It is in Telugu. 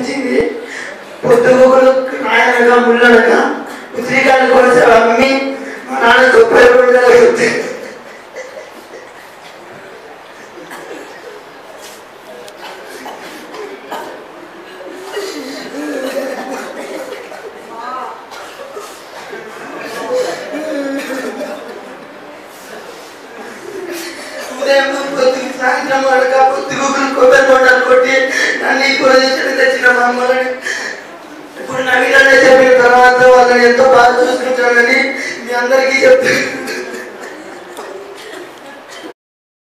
పెంచింది పొద్దుగులు నాయనగా ముళ్ళనగా శ్రీకాంత్ కోసం అమ్మి మా నాన్న గొప్ప చెప్తే ఉదయం పొద్దు సాయంత్రం వరకు పొద్దు గుగ్గులు కొబ్బరి బొండాలు కొట్టి నన్ను ఈ కూర తెచ్చిన తెచ్చిన మా అమ్మని ఇప్పుడు నవీన చెప్పిన తర్వాత వాళ్ళని ఎంతో బాగా చూసుకుంటానని మీ అందరికీ చెప్తాను